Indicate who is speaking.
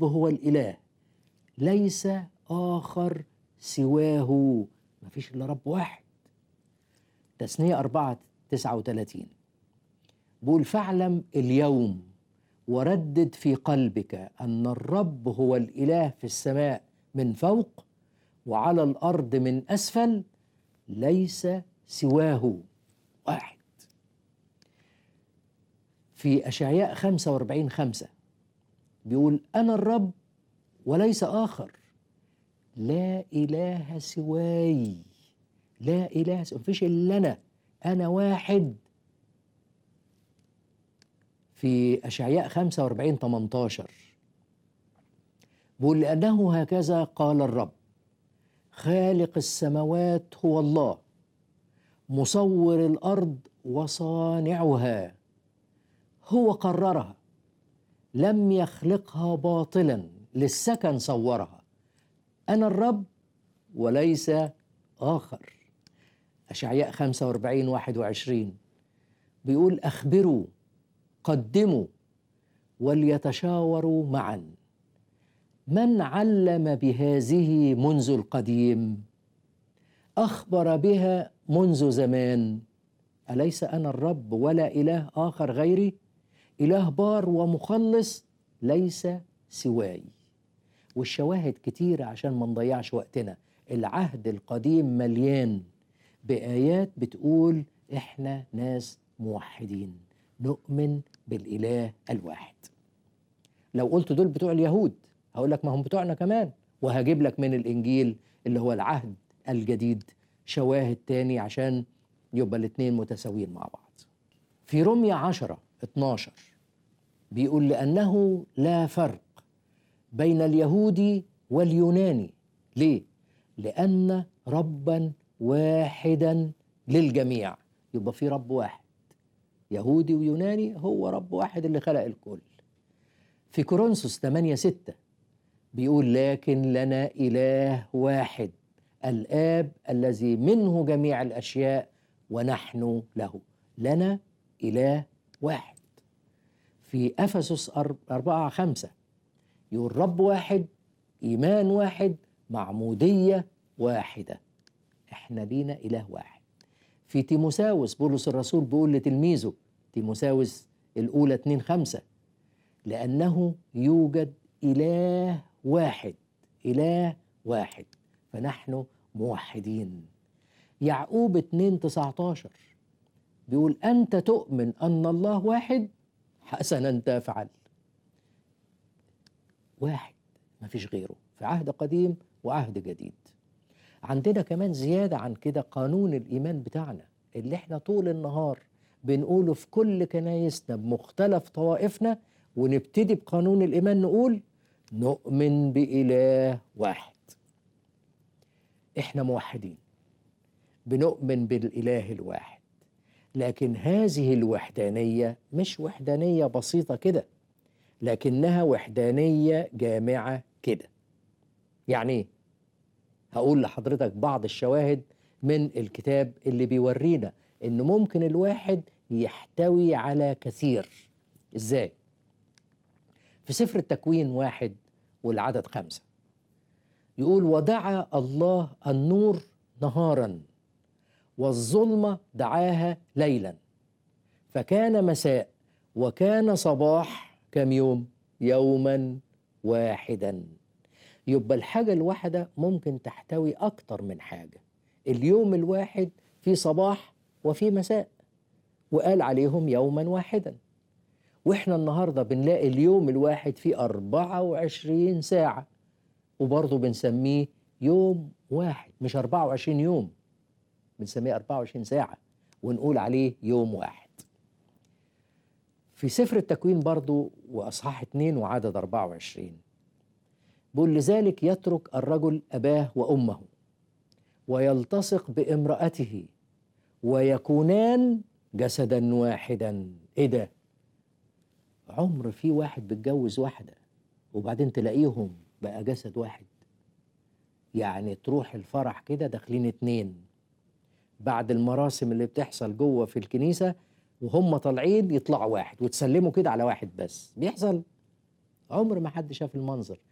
Speaker 1: الرب هو الإله ليس آخر سواه مفيش إلا رب واحد تثنية أربعة تسعة وثلاثين بقول فاعلم اليوم وردد في قلبك أن الرب هو الإله في السماء من فوق وعلى الأرض من أسفل ليس سواه واحد في أشعياء 45 خمسة بيقول أنا الرب وليس آخر لا إله سواي لا إله سواي مفيش إلا أنا أنا واحد في أشعياء 45 18 بيقول لأنه هكذا قال الرب خالق السماوات هو الله مصور الأرض وصانعها هو قررها لم يخلقها باطلا للسكن صورها أنا الرب وليس آخر أشعياء 45 21 بيقول أخبروا قدموا وليتشاوروا معا من علم بهذه منذ القديم اخبر بها منذ زمان اليس انا الرب ولا اله اخر غيري اله بار ومخلص ليس سواي والشواهد كتيرة عشان ما نضيعش وقتنا العهد القديم مليان بآيات بتقول إحنا ناس موحدين نؤمن بالإله الواحد لو قلت دول بتوع اليهود هقول لك ما هم بتوعنا كمان وهجيب لك من الإنجيل اللي هو العهد الجديد شواهد تاني عشان يبقى الاتنين متساويين مع بعض في رمية عشرة 12 بيقول لأنه لا فرق بين اليهودي واليوناني ليه؟ لأن ربا واحدا للجميع يبقى في رب واحد يهودي ويوناني هو رب واحد اللي خلق الكل في كورنثوس 8 6 بيقول لكن لنا إله واحد الآب الذي منه جميع الأشياء ونحن له لنا إله واحد في أفسس 4 5 يقول رب واحد إيمان واحد معمودية واحدة احنا لينا إله واحد في تيموساوس بولس الرسول بيقول لتلميذه تيموساوس الأولى 2 5 لأنه يوجد إله واحد إله واحد فنحن موحدين يعقوب 2 19 بيقول أنت تؤمن أن الله واحد حسنا تفعل واحد ما فيش غيره في عهد قديم وعهد جديد عندنا كمان زيادة عن كده قانون الإيمان بتاعنا اللي احنا طول النهار بنقوله في كل كنايسنا بمختلف طوائفنا ونبتدي بقانون الإيمان نقول نؤمن بإله واحد احنا موحدين بنؤمن بالإله الواحد لكن هذه الوحدانية مش وحدانية بسيطة كده لكنها وحدانية جامعة كده يعني ايه؟ هقول لحضرتك بعض الشواهد من الكتاب اللي بيورينا ان ممكن الواحد يحتوي على كثير ازاي في سفر التكوين واحد والعدد خمسة يقول ودعا الله النور نهارا والظلمة دعاها ليلا فكان مساء وكان صباح كم يوم يوما واحدا يبقى الحاجة الواحدة ممكن تحتوي أكتر من حاجة اليوم الواحد في صباح وفي مساء وقال عليهم يوما واحدا واحنا النهاردة بنلاقي اليوم الواحد فيه 24 ساعة وبرضه بنسميه يوم واحد مش 24 يوم بنسميه 24 ساعة ونقول عليه يوم واحد في سفر التكوين برضه وأصحاح 2 وعدد 24 بيقول لذلك يترك الرجل أباه وأمه ويلتصق بامرأته ويكونان جسدا واحدا ايه ده عمر في واحد بيتجوز واحدة وبعدين تلاقيهم بقى جسد واحد يعني تروح الفرح كده داخلين اتنين بعد المراسم اللي بتحصل جوه في الكنيسة وهم طالعين يطلعوا واحد وتسلموا كده على واحد بس بيحصل عمر ما حد شاف المنظر